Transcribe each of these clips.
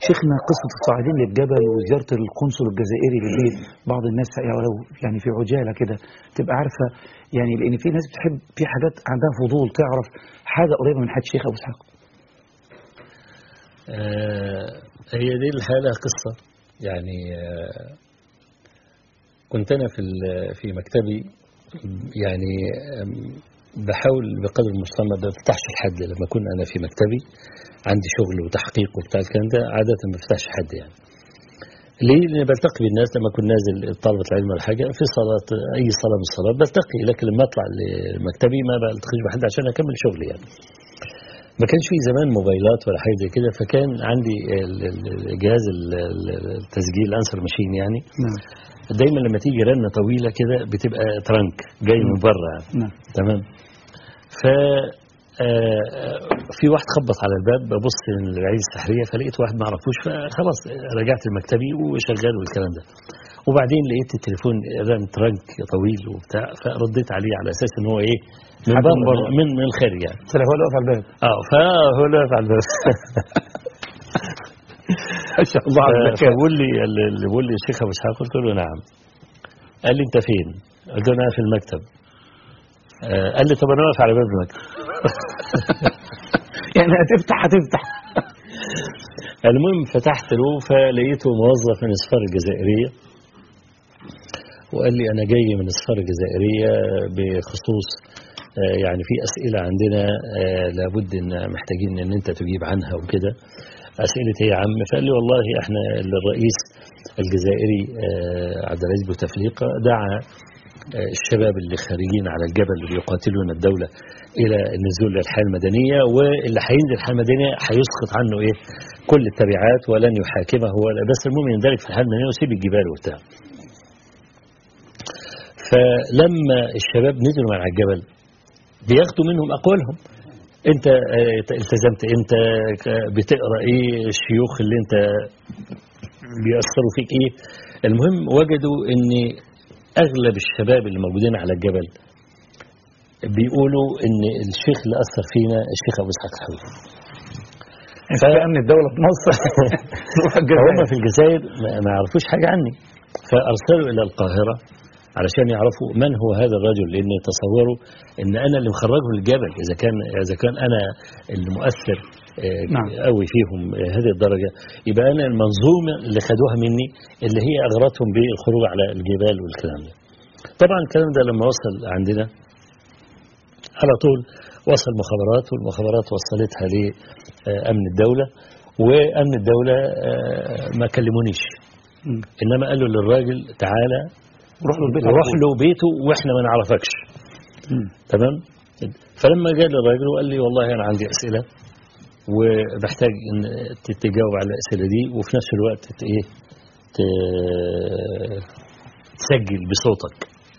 شيخنا قصة الصاعدين للجبل وزيارة القنصل الجزائري بالليل بعض الناس يعني ولو يعني في عجالة كده تبقى عارفة يعني لأن في ناس بتحب في حاجات عندها فضول تعرف حاجة قريبة من حد شيخ أبو إسحاق آه هي دي الحالة قصة يعني آه كنت أنا في ال- في مكتبي يعني آم، بحاول بقدر المستطاع ما بفتحش لحد لما أكون أنا في مكتبي عندي شغل وتحقيق وبتاع الكلام ده عادة ما بفتحش حد يعني ليه؟ لأن بلتقي بالناس لما أكون نازل طلبة العلم ولا حاجة في صلاة أي صلاة من الصلاة بلتقي لكن لما أطلع لمكتبي ما بلتقيش بحد عشان أكمل شغلي يعني. ما كانش في زمان موبايلات ولا حاجة زي كده فكان عندي ال- ال- جهاز ال- ال- التسجيل الانسر ماشين يعني نعم دايما لما تيجي رنة طويلة كده بتبقى ترنك جاي من بره يعني. نعم تمام ف آه، في واحد خبط على الباب ببص من العين السحريه فلقيت واحد ما اعرفوش فخلاص رجعت لمكتبي وشغال والكلام ده وبعدين لقيت التليفون رن ترنك طويل وبتاع فرديت عليه على اساس ان هو ايه من حد من بره بره. من من الخارج يعني طلع هو اللي واقف على الباب اه فهو اللي واقف على الباب ما شاء الله على الذكاء فبقول لي اللي بيقول لي الشيخ ابو اسحاق قلت له نعم قال لي انت فين؟ قلت له انا في المكتب آه، قال لي طب انا واقف على باب المكتب يعني هتفتح هتفتح المهم فتحت له فلقيته موظف من السفاره الجزائريه وقال لي انا جاي من السفاره الجزائريه بخصوص آه، يعني في اسئله عندنا آه، لابد ان محتاجين ان انت تجيب عنها وكده اسئله ايه يا عم فقال لي والله احنا الرئيس الجزائري آه، عبد العزيز بوتفليقه دعا آه، الشباب اللي خارجين على الجبل اللي يقاتلون الدولة إلى النزول للحياة المدنية واللي هينزل الحياة المدنية هيسقط عنه إيه كل التبعات ولن يحاكمه ولا بس المهم يندرج في الحياة المدنية ويسيب الجبال وبتاع فلما الشباب نزلوا من على الجبل بياخدوا منهم أقوالهم انت آه، التزمت انت ك- بتقرا ايه الشيوخ اللي انت بيأثروا فيك ايه المهم وجدوا ان اغلب الشباب اللي موجودين على الجبل بيقولوا ان الشيخ اللي اثر فينا الشيخ ابو اسحاق الحويني في امن الدوله في مصر نروح فهم الجزائر في الجزائر ما ما يعرفوش حاجه عني فارسلوا الى القاهره علشان يعرفوا من هو هذا الرجل لان تصوروا ان انا اللي مخرجه الجبل اذا كان اذا كان انا المؤثر آه، نعم. قوي فيهم آه، هذه الدرجه يبقى انا المنظومه اللي خدوها مني اللي هي اغرتهم بالخروج على الجبال والكلام ده. طبعا الكلام ده لما وصل عندنا على طول وصل مخابرات والمخابرات وصلتها لامن الدوله وامن الدوله آه، ما كلمونيش مم. انما قالوا للراجل تعالى روح له البيت روح له بيته واحنا ما نعرفكش مم. تمام فلما جاء للراجل وقال لي والله انا عندي اسئله وبحتاج ان ت- تجاوب على الاسئله دي وفي نفس الوقت ت- ايه ت- تسجل بصوتك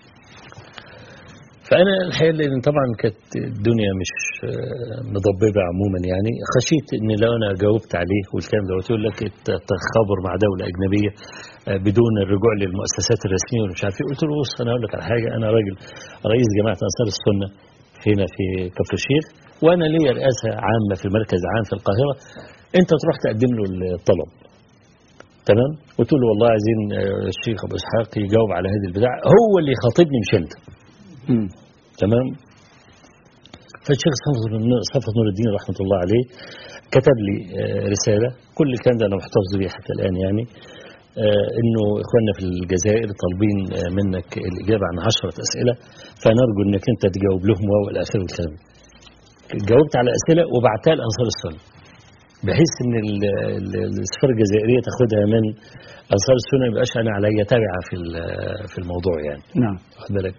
فانا الحقيقه لان طبعا كانت الدنيا مش آه، مضببه عموما يعني خشيت ان لو انا جاوبت عليه والكلام ده قلت لك التخابر مع دوله اجنبيه آه، بدون الرجوع للمؤسسات الرسميه ومش عارف ايه قلت له بص انا اقول لك على حاجه انا راجل رئيس جماعه انصار السنه هنا في كفر الشيخ وانا ليا رئاسه عامه في مركز عام في القاهره انت تروح تقدم له الطلب تمام قلت له والله عايزين آه، الشيخ ابو اسحاق يجاوب على هذه البتاع هو اللي يخاطبني مش انت مم. تمام فالشيخ صفوت النور- صفوت نور الدين رحمه الله عليه كتب لي آه، رساله كل الكلام ده انا محتفظ بيه حتى الان يعني آه، انه اخواننا في الجزائر طالبين آه، منك الاجابه عن عشرة اسئله فنرجو انك انت تجاوب لهم والى اخره الكلام جاوبت على اسئله وبعتها لانصار السنه بحيث ان ال- ال- السفاره الجزائريه تاخدها من انصار السنه ما يبقاش انا عليا تابعه في ال- في الموضوع يعني نعم واخد بالك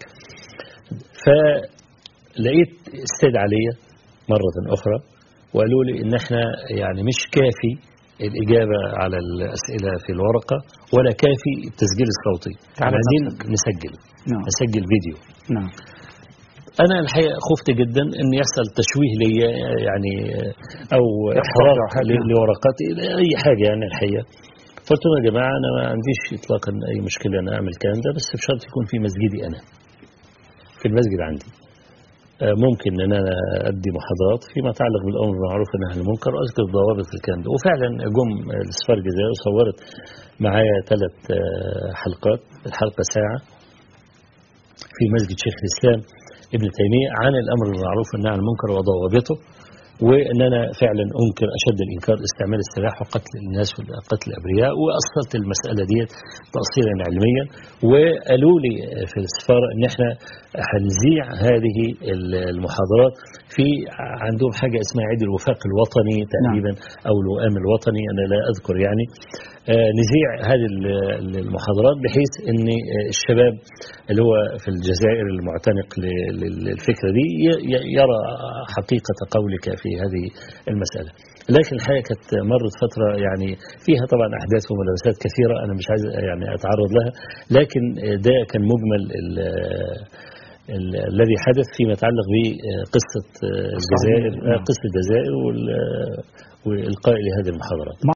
فلقيت استدعى ليا مرة أخرى وقالوا لي إن إحنا يعني مش كافي الإجابة على الأسئلة في الورقة ولا كافي التسجيل الصوتي تعال عايزين نفسك. نسجل نعم نسجل فيديو نعم أنا الحقيقة خفت جدا إن يحصل تشويه ليا يعني أو يحصل إحراق أو حاجة. ل- لورقاتي أي حاجة يعني الحقيقة قلت لهم يا جماعة أنا ما عنديش إطلاقا أي مشكلة أن أعمل الكلام ده بس بشرط يكون في مسجدي أنا في المسجد عندي آه، ممكن ان انا ادي محاضرات فيما يتعلق بالامر بالمعروف والنهي عن المنكر واذكر ضوابط الكلام ده وفعلا جم الاسفار الجزائري وصورت معايا ثلاث حلقات الحلقه ساعه في مسجد شيخ الاسلام ابن تيميه عن الامر بالمعروف والنهي عن المنكر وضوابطه وان انا فعلا انكر اشد الانكار استعمال السلاح وقتل الناس وقتل الابرياء واصلت المساله ديت تاصيلا علميا وقالوا لي في السفاره ان احنا هنذيع هذه المحاضرات في عندهم حاجه اسمها عيد الوفاق الوطني تقريبا او الوئام الوطني انا لا اذكر يعني آه، نذيع هذه ال- المحاضرات بحيث ان آه، الشباب اللي هو في الجزائر المعتنق ل- لل- للفكره دي ي- ي- يرى حقيقه قولك في هذه المساله. لكن الحقيقه كانت مرت فتره يعني فيها طبعا احداث وملابسات كثيره انا مش عايز يعني اتعرض لها لكن آه، ده كان مجمل ال- ال- الذي حدث فيما يتعلق بقصه آه، الجزائر آه، قصه الجزائر وال- والقاء لهذه المحاضرات.